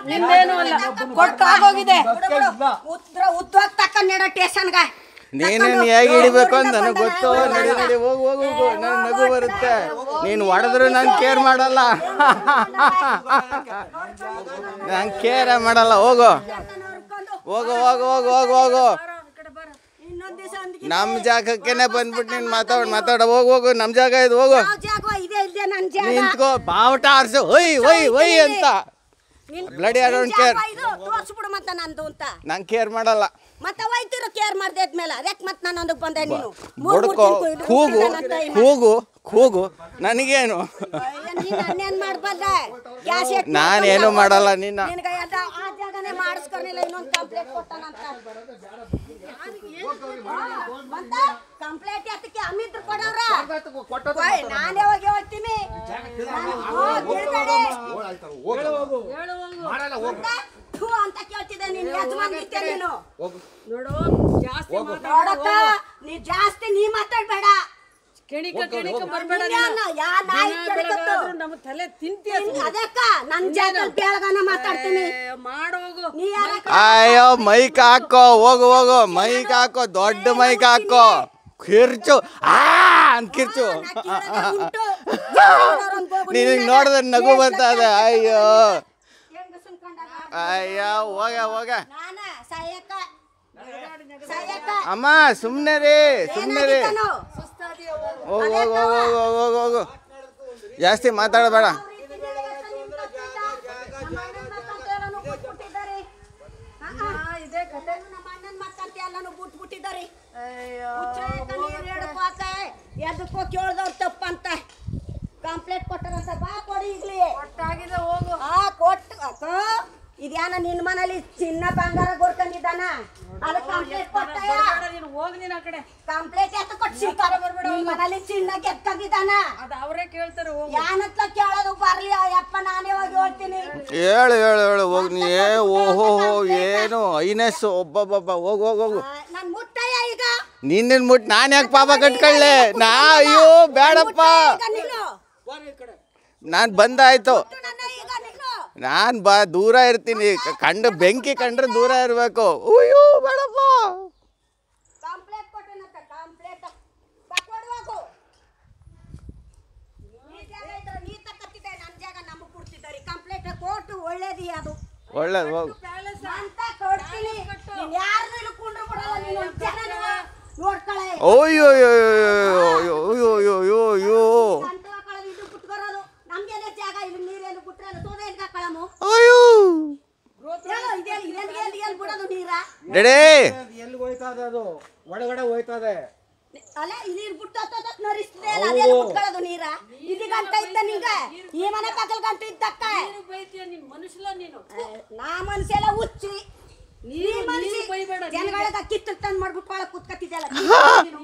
ನಿಂದೇನು ಅಲ್ಲ ಕೊಟ್ಟು ಆಗೋಗಿದೆ ಉದ್ರ ಉದ್ಯೋಗ ತಕ್ಕ ನೆಡ ಸ್ಟೇಷನ್ಗ ನೀನು ಹೇಗೆ ಹಿಡಿಬೇಕು ಅಂತ ನನಗೆ ಗೊತ್ತು ನಡಿ ನಡಿ ಹೋಗು ಹೋಗು ಹೋಗು ನನ್ ನಗು ಬರುತ್ತೆ ನೀನು ಹೊಡೆದ್ರು ನಾನು ಕೇರ್ ಮಾಡಲ್ಲ ನಾನು ಕೇರ್ ಮಾಡಲ್ಲ ಹೋಗು ಹೋಗು ಹೋಗು ಹೋಗು ಹೋಗು ಹೋಗು ಇನ್ನೊಂದ್ ದಿವಸ ಅಂದ್ಗೆ ನಮ್ಮ ಜಾಗಕ್ಕೇನೆ ಬಂದ್ಬಿಟ್ಟು ನೀನು ಮಾತಾಡ್ ಮಾತಾಡ ಹೋಗು ಹೋಗು ನಮ್ಮ ಜಾಗ ಇದು ಹೋಗು ಯಾವ ಜಾಗ ಇದೆ ಇಲ್ದೆ ನನ್ ಜಾಗ ನಿಂತ್ಕೋ ಬಾವುಟ ಆರ್ಸು ಒಯ್ ಒಯ್ ಒಯ್ ಅಂತ ನಿನ್- Bloody I don't ನಿನ್ ಜಾಗ care. ಇದು ತೋರ್ಸ್ಬಿಡು ಮತ್ತ ನಂದು ಅಂತ ನಂಗೆ ಕೇರ್ ಮಾಡಲ್ಲ ಮತ್ತೆ ಹೋಯ್ತಿರೋ ಕೇರ್ ಮಾಡ್ದೆ ಇದ್ಮೇಲೆ ಅದಕ್ಕೆ ಮತ್ತೆ ನಾನು ಅದಕ್ಕೆ ಬಂದೆ ನೀನು ಮೂರ್ ಮೂರ್ ಬಡ್ಕೋ ತಿನ್ಕೊ, ಇದು ಕೂಗು ಹುಡ್ಕೊಂಡಂತ ಇನ್ನ. ಕೂಗು ಕೂಗು ನನಗೇನು ಅಯ್ಯ, ನೀನ್ ನನ್ನೇನ್ ಮಾಡ್ಬಲ್ಲೆ ಗ್ಯಾಸ್ ಎಟ್ ನಾನೇನು ಮಾಡಲ್ಲ ನಿನ್ನ ನಿನಗೆ ಅದ ಆ ಜಾಗನೇ ಮಾಡಿಸ್ಕೊರ್ಲಿಲ್ಲ ಇನ್ನೊಂದು ಕಂಪ್ಲೇಂಟ್ ಕೊಟ್ಟಾನಂತ ಕಂಪ್ಲೇಂಟ್ ಎತ್ತಕ್ಕೆ ಅಮಿತ್ರ ಕೊಡವ್ರ ಓಯ್, ನಾನೇ ಹೋಗಿ ಹೋಗ್ತೀನಿ ನಾನು ಹೋಗ್ ಇಳ್ಬೇಡಿ. ಮತ್ತೆ ಥು ಅಂತ ಕೇಳ್ತಿದ್ದೆ ನೀನು ಯಜಮಾನ್ಗಿದ್ದೆ ನೀನು ನೋಡು ಜಾಸ್ತಿ ನೋಡಕ್ಕ ನೀ ಜಾಸ್ತಿ ನೀ ಮಾತಾಡ್ಬೇಡ ಕೆಣಿಕ ಕೆಣಿಕ ಬರ್ಬೇಡ ನೀನ್ ಯಾ ನಾಯಿ ಕೆಣಕತ್ತು? ನಮ್ಮ ತಲೆ ತಿಂತೀಯ ನಿನ್ ಅದಕ್ಕ ನನ್ ಜಾಗದಲ್ಲಿ ಬೇಳಗನ ಮಾತಾಡ್ತೀನಿ ಮಾಡೋಗು ನೀ ಯಾರ ಅಯ್ಯೋ ಮೈಕ್ ಹಾಕೋ ಹೋಗು ಹೋಗು ಮೈಕ್ ಹಾಕೋ ದೊಡ್ಡ ಮೈಕ್ ಹಾಕೋ ಕಿರ್ಚು ಆ ಅಂತ ಕಿರ್ಚು ನಿನಗೆ ನೋಡಿದ್ರೆ ನಗು ಬರ್ತದೆ ಅಯ್ಯೋ ಅಯ್ಯೋ ಹೋಗ ಹೋಗ ನಾನ ಸಾಯಕ್ಕ ಸಾಯಕ್ಕ ಅಮ್ಮ ಸುಮ್ಮನೆ ರೀ ಸುಮ್ಮನೆ ರೀ ಏನಾಗಿತ್ತನು? ಹೋಗು ಹೋಗು ಹೋಗು ಹೋಗು ಹೋಗು ಹೋಗು ಜಾಸ್ತಿ ಮಾತಾಡಬೇಡ ನಮ್ಮ ಅಣ್ಣನ್ ಮಕ್ಕಂತ ಎಲ್ಲಾನು ಬಿಟ್ಬಿಟ್ಟಿದ್ದಾರೆ. ಆ, ಆ, ಇದೇ ಕತೆ. ನಮ್ಮ ಅಣ್ಣನ್ ಮಕ್ಕಂತ ಎಲ್ಲಾನು ಬಿಟ್ಬಿಟ್ಟಿದ್ದಾರೆ. ಹುಚ್ಚಯ್ಯಕ್ಕ ನೀರ್ ಹಿಡ್ಕೋಕ ಎದಕ್ಕೋ ಕೇಳ್ದವ್ರು ತಪ್ಪಂತ ಕಂಪ್ಲೇಂಟ್ ಕೊಟ್ಟಾರಂತ ಬಾ ಕೊಡಿ ಈಗ್ಲೇ ಒಟ್ಟಾಗಿದೆ ಹೋಗು ಆ ಕೊಟ್ಟು ಅಕ್ಕ ಇದ್ಯಾನ ನಿನ್ ಮನೇಲಿ ಚಿನ್ನ ಬಂಗಾರ ಕೊಡ್ಕೊಂಡಿದ್ದಾನ ಅದು ಕಂಪ್ಲೇಂಟ್ ಕೊಟ್ಟಯ್ಯ ಬೇಡ ನೀನು ಹೋಗ್ ನೀನ್ ಆ ಕಡೆ ಕಂಪ್ಲೇಂಟ್ ಎತ್ತ ಕೊಟ್ಟು ನಿನ್ ಮನೇಲಿ ಚಿನ್ನ ಗೆದ್ಕೊಂಡಿದ್ದಾನ ಅದ ಅವರೇ ಕೇಳ್ತಾರೆ ಹೋಗು ಯಾನತ್ಲ ಕೇಳೋದು ಬರ್ಲಿ ಅಯ್ಯಪ್ಪ ನಾನೇ ಹೋಗಿ ಹೇಳ್ತೀನಿ ಹೇಳು ಹೇಳು ಹೇಳು ಹೋಗಿ ನೀ ಏ ಓಹೋ ಹೋ ಏನು ಐನೆಸ್ಸು ಒಬ್ಬೊಬ್ಬೊಬ್ಬ ಹೋಗು ಹೋಗು ಹೋಗು ಆ, ನನ್ ಮುಟ್ಟಯ್ಯ ಈಗ ನಿನ್ನ ಮುಟ್ಟು ನಾನು ಯಾಕೆ ಪಾಪ ಕಟ್ಕೊಳ್ಳೆ ನಾ ಅಯ್ಯೋ ಬೇಡಪ್ಪ ಈಗ ನೀನು ನಾನು ಬಂದಾಯ್ತು ಮುಟ್ಟು ನನ್ನ ಈಗ ನೀನು ನಾನು ಬಾ ದೂರ ಇರ್ತೀನಿ ಕ- ಕಂಡು ಬೆಂಕಿ ಕಂಡ್ರೆ ದೂರ ಇರಬೇಕು ಅಯ್ಯೋ ಬೇಡಪ್ಪ ಕಂಪ್ಲೇಂಟ್ ಕೊಟ್ಟನಂತ ಕಂಪ್ಲೇಂಟ್ ಕೊಡುವಾಗು ನೀ ಜಾಗ ಇದ್ರೆ ನೀ ತಕ್ಕತ್ತಿದ್ದೆ ನನ್ನ ಜಾಗ ನಮಗೆ ಕೊಡ್ತಿದ್ದಾರೆ ಕಂಪ್ಲೇಂಟ್ ಕೊಟ್ಟು ಒಳ್ಳೇದಿ ಅದು ಒಳ್ಳೇದು ಹೋಗು ಅಂತ ಕೊಡ್ತೀನಿ ನೀನ್ ಯಾರ್ದು ಕುಂಡ್ರು ಬಿಡಲ್ಲ ನೀನು ಒಂದ್ ಜನ ನೋಡ್ಕೊಳ್ಳೆ ಅಯ್ಯೋ ಅಯ್ಯೋ ಅಯ್ಯೋ ಅಯ್ಯೋ ಅಯ್ಯೋ ಅಯ್ಯೋ ಅಯ್ಯೋ ಅಂತ ಹಾಕೊಳ್ಳೋದು ಇದು ಕುಟ್ಕೊರೋದು ನಮ್ಗೇನೆ ಜಾಗ ಇಲ್ಲಿ ನೀರೇನು ಕುಟ್ರಲ್ಲ ಸೋದೆ ಹೆಂಗ್ ಹಾಕೊಳ್ಳಮು ಅಯ್ಯೋ ಹೇಳು ಇದೇನು ಇದೇನು ಎಲ್ಲಿ ಎಲ್ಲಿ ಬಿಡೋದು ನೀರ ಡೆಡೇ ಎಲ್ಲಿ ಹೋಯ್ತದೆ ಅದು ಒಳಗಡೆ ಹೋಯ್ತದೆ ಅಲ್ಲ ನೀರ್ ಬಿಟ್ಟು ಹತ್ತೋದಕ್ ನರಿಸ್ತದೆ ಅಲ್ಲ ಅದೆಲ್ಲ ಕುಟ್ಕೊಳ್ಳೋದು ನೀರ ಇದು ಗಂಟ ಇದ್ದ ನಿಂಗ ಈ ಮನೆ ಪಕ್ಕಲ್ ಗಂಟ ಇದ್ದಕ್ಕ ನೀನು ಬೈತೀಯ ನೀನ್ ಮನುಷ್ಯಲ್ಲ ನೀನು ನಾ ಮನ್ಸೆಲ್ಲ ಹುಚ್ಚಿ ನೀ ನೀನು- ಮನ್ಸಿ ನೀನು ಬೈಬೇಡ, ನೀನು ಜನಗಳಗ ಕಿತ್ತು ತಂದ್ ಮಾಡ್ಬಿಟ್ಟು ಒಳಗ್ ಕುತ್ಕತ್ತಿದ್ದಲ್ಲ